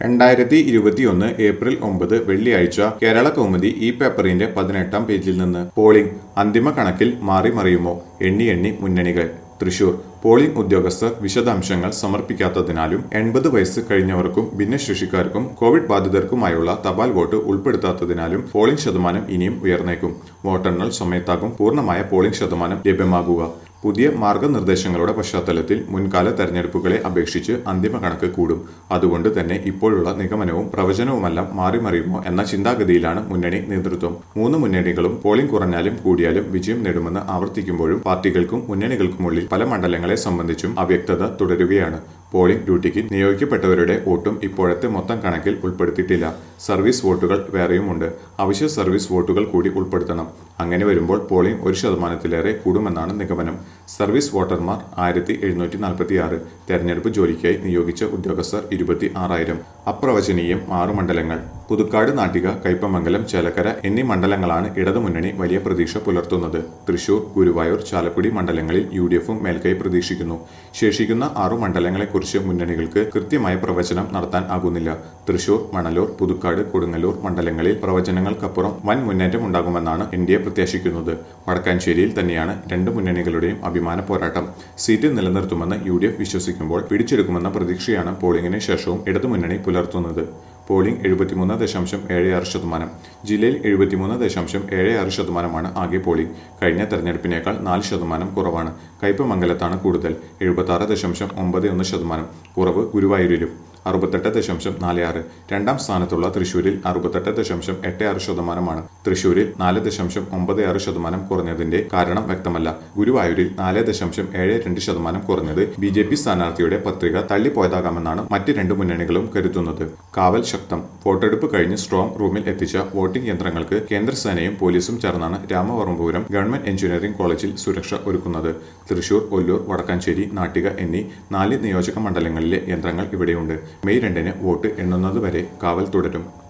രണ്ടായിരത്തി ഇരുപത്തിയൊന്ന് ഏപ്രിൽ ഒമ്പത് വെള്ളിയാഴ്ച കേരള കൗമുദി ഈ പേപ്പറിന്റെ പതിനെട്ടാം പേജിൽ നിന്ന് പോളിംഗ് അന്തിമ കണക്കിൽ മാറി മറിയുമോ എണ്ണി എണ്ണി മുന്നണികൾ തൃശൂർ പോളിംഗ് ഉദ്യോഗസ്ഥർ വിശദാംശങ്ങൾ സമർപ്പിക്കാത്തതിനാലും എൺപത് വയസ്സ് കഴിഞ്ഞവർക്കും ഭിന്നശേഷിക്കാർക്കും കോവിഡ് ബാധിതർക്കുമായുള്ള തപാൽ വോട്ട് ഉൾപ്പെടുത്താത്തതിനാലും പോളിംഗ് ശതമാനം ഇനിയും ഉയർന്നേക്കും വോട്ടെണ്ണൽ സമയത്താകും പൂർണ്ണമായ പോളിംഗ് ശതമാനം ലഭ്യമാകുക പുതിയ മാർഗനിർദ്ദേശങ്ങളുടെ പശ്ചാത്തലത്തിൽ മുൻകാല തെരഞ്ഞെടുപ്പുകളെ അപേക്ഷിച്ച് അന്തിമ കണക്ക് കൂടും അതുകൊണ്ട് തന്നെ ഇപ്പോഴുള്ള നിഗമനവും പ്രവചനവുമെല്ലാം മാറിമറിയുമോ എന്ന ചിന്താഗതിയിലാണ് മുന്നണി നേതൃത്വം മൂന്ന് മുന്നണികളും പോളിംഗ് കുറഞ്ഞാലും കൂടിയാലും വിജയം നേടുമെന്ന് ആവർത്തിക്കുമ്പോഴും പാർട്ടികൾക്കും മുന്നണികൾക്കുമുള്ളിൽ പല മണ്ഡലങ്ങളെ സംബന്ധിച്ചും അവ്യക്തത തുടരുകയാണ് പോളിംഗ് ഡ്യൂട്ടിക്ക് നിയോഗിക്കപ്പെട്ടവരുടെ വോട്ടും ഇപ്പോഴത്തെ മൊത്തം കണക്കിൽ ഉൾപ്പെടുത്തിയിട്ടില്ല സർവീസ് വോട്ടുകൾ വേറെയുമുണ്ട് അവശ്യ സർവീസ് വോട്ടുകൾ കൂടി ഉൾപ്പെടുത്തണം അങ്ങനെ വരുമ്പോൾ പോളിംഗ് ഒരു ശതമാനത്തിലേറെ കൂടുമെന്നാണ് നിഗമനം സർവീസ് വോട്ടർമാർ ആയിരത്തി എഴുന്നൂറ്റി നാൽപ്പത്തി ആറ് തെരഞ്ഞെടുപ്പ് ജോലിക്കായി നിയോഗിച്ച ഉദ്യോഗസ്ഥർ ഇരുപത്തി ആറായിരം അപ്രവചനീയം ആറ് മണ്ഡലങ്ങൾ പുതുക്കാട് നാട്ടിക കയ്പമംഗലം ചേലക്കര എന്നീ മണ്ഡലങ്ങളാണ് ഇടതുമുന്നണി വലിയ പ്രതീക്ഷ പുലർത്തുന്നത് തൃശൂർ ഗുരുവായൂർ ചാലക്കുടി മണ്ഡലങ്ങളിൽ യു ഡി എഫും മേൽക്കൈ പ്രതീക്ഷിക്കുന്നു ശേഷിക്കുന്ന ആറു മണ്ഡലങ്ങളെക്കുറിച്ച് മുന്നണികൾക്ക് കൃത്യമായ പ്രവചനം നടത്താൻ ആകുന്നില്ല തൃശൂർ മണലൂർ പുതുക്കാട് കൊടുങ്ങല്ലൂർ മണ്ഡലങ്ങളിൽ പ്രവചനങ്ങൾക്കപ്പുറം വൻ മുന്നേറ്റം ഉണ്ടാകുമെന്നാണ് എൻ ഡി എ പ്രത്യാശിക്കുന്നത് വടക്കാഞ്ചേരിയിൽ തന്നെയാണ് രണ്ട് മുന്നണികളുടെയും അഭിമാന പോരാട്ടം സീറ്റ് നിലനിർത്തുമെന്ന് യു ഡി എഫ് വിശ്വസിക്കുമ്പോൾ പിടിച്ചെടുക്കുമെന്ന പ്രതീക്ഷയാണ് പോളിംഗിന് ശേഷവും ഇടതുമുന്നണി പുലർത്തുന്നത് പോളിംഗ് എഴുപത്തിമൂന്ന് ദശാംശം ഏഴ് ആറ് ശതമാനം ജില്ലയിൽ എഴുപത്തിമൂന്ന് ദശാംശം ഏഴ് ആറ് ശതമാനമാണ് ആകെ പോളിംഗ് കഴിഞ്ഞ തെരഞ്ഞെടുപ്പിനേക്കാൾ നാല് ശതമാനം കുറവാണ് കയ്പമംഗലത്താണ് കൂടുതൽ എഴുപത്തി ആറ് ദശാംശം ഒമ്പത് ഒന്ന് ശതമാനം കുറവ് ഗുരുവായൂരിലും അറുപത്തെട്ട് ദശാംശം നാല് ആറ് രണ്ടാം സ്ഥാനത്തുള്ള തൃശൂരിൽ അറുപത്തെട്ട് ദശാംശം എട്ട് ആറ് ശതമാനമാണ് തൃശൂരിൽ നാല് ദശാംശം ഒമ്പത് ആറ് ശതമാനം കുറഞ്ഞതിന്റെ കാരണം വ്യക്തമല്ല ഗുരുവായൂരിൽ നാല് ദശാംശം ഏഴ് രണ്ട് ശതമാനം കുറഞ്ഞത് ബി ജെ പി സ്ഥാനാർത്ഥിയുടെ പത്രിക തള്ളിപ്പോയതാകാമെന്നാണ് മറ്റ് രണ്ട് മുന്നണികളും കരുതുന്നത് കാവൽ ശക്തം വോട്ടെടുപ്പ് കഴിഞ്ഞ് സ്ട്രോങ് റൂമിൽ എത്തിച്ച വോട്ടിംഗ് യന്ത്രങ്ങൾക്ക് കേന്ദ്രസേനയും പോലീസും ചേർന്നാണ് രാമവർമ്മപുരം ഗവൺമെന്റ് എഞ്ചിനീയറിംഗ് കോളേജിൽ സുരക്ഷ ഒരുക്കുന്നത് തൃശൂർ ഒല്ലൂർ വടക്കാഞ്ചേരി നാട്ടിക എന്നീ നാല് നിയോജക മണ്ഡലങ്ങളിലെ യന്ത്രങ്ങൾ ഇവിടെയുണ്ട് മെയ് രണ്ടിന് വോട്ട് എണ്ണുന്നതുവരെ കാവൽ തുടരും